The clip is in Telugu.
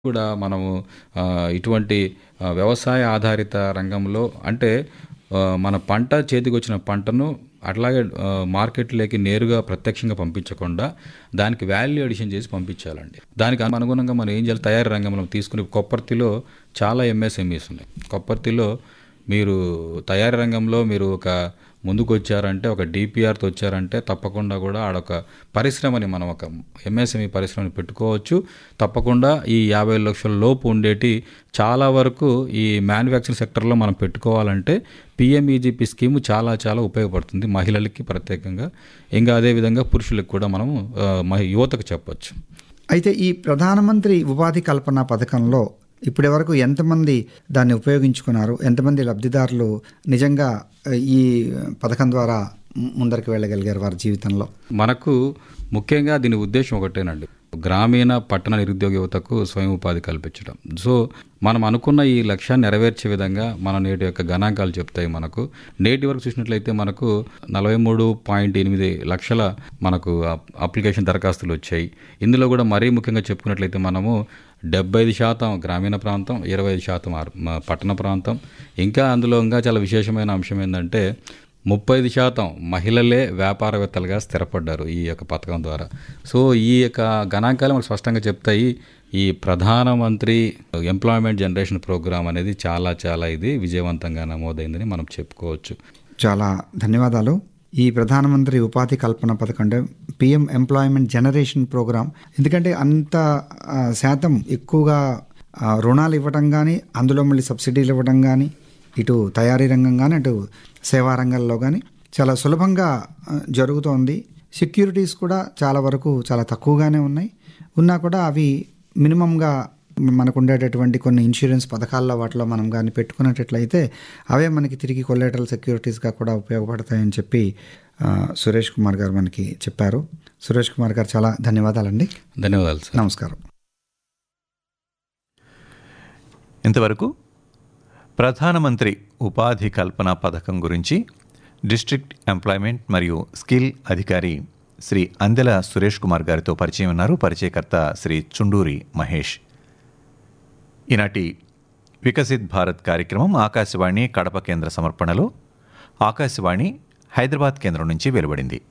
కూడా మనము ఆ, ఇటువంటి ఆ, వ్యవసాయ ఆధారిత రంగంలో అంటే ఆ, మన పంట చేతికి వచ్చిన పంటను అట్లాగే ఆ, మార్కెట్లోకి నేరుగా ప్రత్యక్షంగా పంపించకుండా దానికి వాల్యూ అడిషన్ చేసి పంపించాలండి దానికి అనుగుణంగా మనం ఏం చేయాలి తయారీ రంగంలో తీసుకుని కొప్పర్తిలో చాలా ఎంఎస్ఎంఈస్ ఉన్నాయి కొప్పర్తిలో మీరు తయారీ రంగంలో మీరు ఒక ముందుకు వచ్చారంటే ఒక డిపిఆర్తో వచ్చారంటే తప్పకుండా కూడా ఆడొక పరిశ్రమని మనం ఒక ఎంఎస్ఎంఈ పరిశ్రమని పెట్టుకోవచ్చు తప్పకుండా ఈ యాభై లక్షల లోపు ఉండేటి చాలా వరకు ఈ మ్యానుఫ్యాక్చరింగ్ సెక్టర్లో మనం పెట్టుకోవాలంటే పిఎంఈజీపీ స్కీము చాలా చాలా ఉపయోగపడుతుంది మహిళలకి ప్రత్యేకంగా ఇంకా అదేవిధంగా పురుషులకు కూడా మనము ఆ, మహి- యువతకు చెప్పొచ్చు అయితే ఈ ప్రధానమంత్రి ఉపాధి కల్పన పథకంలో ఇప్పటి వరకు ఎంతమంది దాన్ని ఉపయోగించుకున్నారు ఎంతమంది లబ్ధిదారులు నిజంగా ఆ, ఈ పథకం ద్వారా ము- ముందరికి వెళ్ళగలిగారు వారి జీవితంలో మనకు ముఖ్యంగా దీని ఉద్దేశం ఒకటేనండి గ్రామీణ పట్టణ నిరుద్యోగ యువతకు స్వయం ఉపాధి కల్పించడం సో మనం అనుకున్న ఈ లక్ష్యాన్ని నెరవేర్చే విధంగా మన నేటి యొక్క గణాంకాలు చెప్తాయి మనకు నేటి వరకు చూసినట్లయితే మనకు నలభై మూడు పాయింట్ ఎనిమిది లక్షల మనకు అప్- అప్లికేషన్ దరఖాస్తులు వచ్చాయి ఇందులో కూడా మరీ ముఖ్యంగా చెప్పుకున్నట్లయితే మనము డెబ్బై ఐదు శాతం గ్రామీణ ప్రాంతం ఇరవై ఐదు శాతం ఆర్- మ- పట్టణ ప్రాంతం ఇంకా అందులో ఇంకా చాలా విశేషమైన అంశం ఏంటంటే ముప్పై ఐదు శాతం మహిళలే వ్యాపారవేత్తలుగా స్థిరపడ్డారు ఈ యొక్క పథకం ద్వారా సో ఈ యొక్క గణాంకాలు మనకు స్పష్టంగా చెప్తాయి ఈ ప్రధానమంత్రి ఎంప్లాయ్మెంట్ జనరేషన్ ప్రోగ్రామ్ అనేది చాలా చాలా ఇది విజయవంతంగా నమోదైందని మనం చెప్పుకోవచ్చు చాలా ధన్యవాదాలు ఈ ప్రధానమంత్రి ఉపాధి కల్పన పథకం అంటే పిఎం ఎంప్లాయ్మెంట్ జనరేషన్ ప్రోగ్రామ్ ఎందుకంటే అంత ఆ, శాతం ఎక్కువగా ఆ, రుణాలు ఇవ్వడం కానీ అందులో మళ్ళీ సబ్సిడీలు ఇవ్వడం కానీ ఇటు తయారీ రంగం కానీ అటు సేవా రంగంలో కానీ చాలా సులభంగా ఆ, జరుగుతోంది సెక్యూరిటీస్ కూడా చాలా వరకు చాలా తక్కువగానే ఉన్నాయి ఉన్నా కూడా అవి మినిమంగా మనకు ఉండేటటువంటి కొన్ని ఇన్సూరెన్స్ పథకాల్లో వాటిలో మనం కానీ పెట్టుకున్నట్లయితే అవే మనకి తిరిగి కొల్లేటరల్ సెక్యూరిటీస్గా కూడా ఉపయోగపడతాయని చెప్పి ఆ, సురేష్ కుమార్ గారు మనకి చెప్పారు సురేష్ కుమార్ గారు చాలా ధన్యవాదాలండి ధన్యవాదాలు సార్ నమస్కారం ఇంతవరకు ప్రధానమంత్రి ఉపాధి కల్పన పథకం గురించి డిస్ట్రిక్ట్ ఎంప్లాయ్మెంట్ మరియు స్కిల్ అధికారి శ్రీ అందెల సురేష్ కుమార్ గారితో పరిచయం ఉన్నారు పరిచయకర్త శ్రీ చుండూరి మహేష్ ఈనాటి వికసిత్ భారత్ కార్యక్రమం ఆకాశవాణి కడప కేంద్ర సమర్పణలో ఆకాశవాణి హైదరాబాద్ కేంద్రం నుంచి వెలువడింది